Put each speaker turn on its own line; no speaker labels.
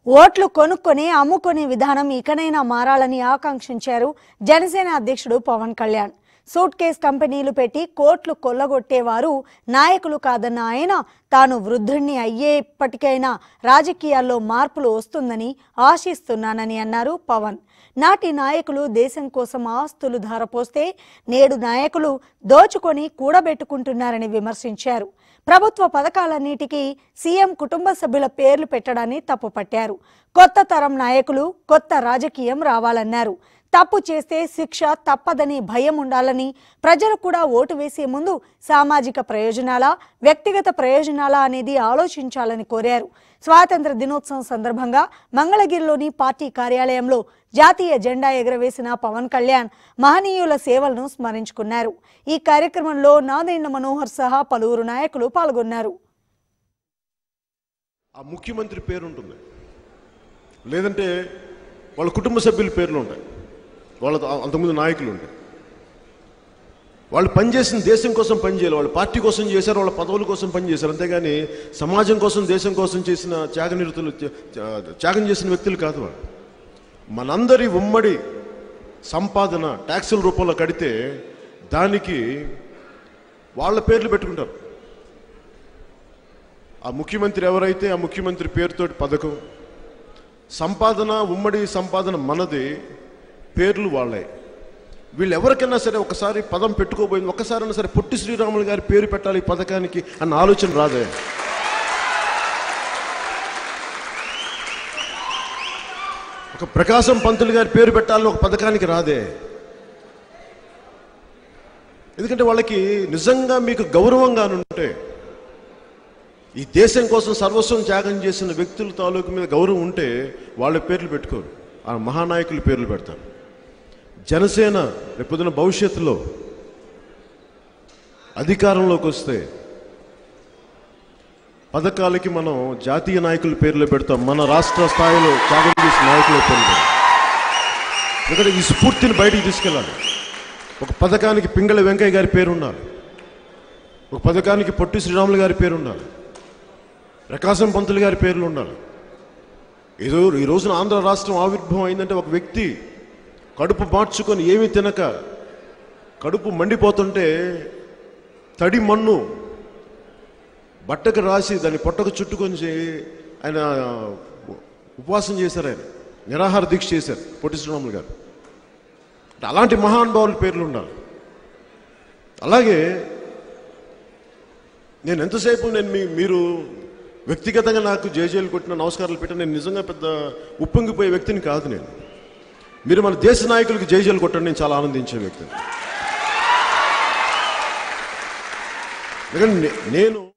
ఓట్లు కొనుక్కొని అమ్ముకునే విధానం ఇకనైనా మారాలని ఆకాంక్షించారు జనసేన అధ్యక్షుడు పవన్ కళ్యాణ్ సూట్ కేస్ కంపెనీలు పెట్టి కోట్లు కొల్లగొట్టేవారు నాయకులు కాదన్న ఆయన తాను వృద్ధుణ్ణి అయ్యేప్పటికైనా రాజకీయాల్లో మార్పులు వస్తుందని ఆశిస్తున్నానని అన్నారు పవన్ నాటి నాయకులు దేశం కోసం ఆస్తులు ధారపోస్తే నేడు నాయకులు దోచుకొని కూడబెట్టుకుంటున్నారని విమర్శించారు ప్రభుత్వ పథకాలన్నిటికీ సీఎం కుటుంబ సభ్యుల పేర్లు పెట్టడాన్ని తప్పుపట్టారు కొత్త తరం నాయకులు కొత్త రాజకీయం రావాలన్నారు తప్పు చేస్తే శిక్ష తప్పదని భయం ఉండాలని ప్రజలు కూడా ఓటు వేసే ముందు సామాజిక ప్రయోజనాలా వ్యక్తిగత ప్రయోజనాలా అనేది ఆలోచించాలని కోరారు స్వాతంత్ర దినోత్సవం సందర్భంగా మంగళగిరిలోని పార్టీ కార్యాలయంలో జాతీయ జెండా ఎగురవేసిన పవన్ కళ్యాణ్ మహనీయుల సేవలను స్మరించుకున్నారు ఈ కార్యక్రమంలో నాదెండ్ల మనోహర్ సహా పలువురు నాయకులు పాల్గొన్నారు
ఆ ముఖ్యమంత్రి పేరు ఉంటుంది లేదంటే వాళ్ళ కుటుంబ సభ్యుల పేర్లు ఉంటాయి వాళ్ళ అంతకుముందు నాయకులు ఉంటాయి వాళ్ళు పనిచేసిన దేశం కోసం పనిచేయాలి వాళ్ళు పార్టీ కోసం చేశారు వాళ్ళ పదవుల కోసం పనిచేశారు అంతేగాని సమాజం కోసం దేశం కోసం చేసిన త్యాగనిరతులు త్యాగం చేసిన వ్యక్తులు కాదు వాళ్ళు మనందరి ఉమ్మడి సంపాదన ట్యాక్సుల రూపంలో కడితే దానికి వాళ్ళ పేర్లు పెట్టుకుంటారు ఆ ముఖ్యమంత్రి ఎవరైతే ఆ ముఖ్యమంత్రి పేరుతోటి పథకం సంపాదన ఉమ్మడి సంపాదన మనది పేర్లు వాళ్ళే వీళ్ళు ఎవరికైనా సరే ఒకసారి పదం పెట్టుకోబోయింది ఒక్కసారైనా సరే పొట్టి శ్రీరాములు గారి పేరు పెట్టాలి ఈ పథకానికి అన్న ఆలోచన రాదే ఒక ప్రకాశం పంతులు గారి పేరు పెట్టాలని ఒక పథకానికి రాదే ఎందుకంటే వాళ్ళకి నిజంగా మీకు గౌరవంగా ఉంటే ఈ దేశం కోసం సర్వస్వం త్యాగం చేసిన వ్యక్తుల తాలూకు మీద గౌరవం ఉంటే వాళ్ళ పేర్లు పెట్టుకోరు ఆ మహానాయకుల పేర్లు పెడతారు జనసేన రేపొద్దున భవిష్యత్తులో అధికారంలోకి వస్తే పథకాలకి మనం జాతీయ నాయకుల పేర్లు పెడతాం మన రాష్ట్ర స్థాయిలో త్యాగం చేసిన నాయకుల పేర్లు పెడతాం ఎందుకంటే ఈ స్ఫూర్తిని బయటికి తీసుకెళ్ళాలి ఒక పథకానికి పింగళ వెంకయ్య గారి పేరు ఉండాలి ఒక పథకానికి పొట్టి శ్రీరాములు గారి పేరు ఉండాలి ప్రకాశం పంతులు గారి పేర్లు ఉండాలి ఏదో ఈ రోజున ఆంధ్ర రాష్ట్రం ఆవిర్భావం అయిందంటే ఒక వ్యక్తి కడుపు మార్చుకొని ఏమీ తినక కడుపు మండిపోతుంటే తడి మన్ను బట్టకు రాసి దాన్ని పొట్టకు చుట్టుకొని చే- ఆయన ఉపవాసం చేశారు ఆయన నిరాహార దీక్ష చేశారు పొట్టి శ్రీరాములు గారు అంటే అలాంటి మహానుభావుల పేర్లు ఉండాలి అలాగే నేను ఎంతసేపు నేను మీ మీరు వ్యక్తిగతంగా నాకు జేజేలు కొట్టిన నమస్కారాలు పెట్టిన నేను నిజంగా పెద్ద ఉప్పొంగిపోయే వ్యక్తిని కాదు నేను మీరు మన దేశ నాయకులకి జేజేలు కొట్టండి నేను చాలా ఆనందించే వ్యక్తిని ఎందుకంటే నే- నేను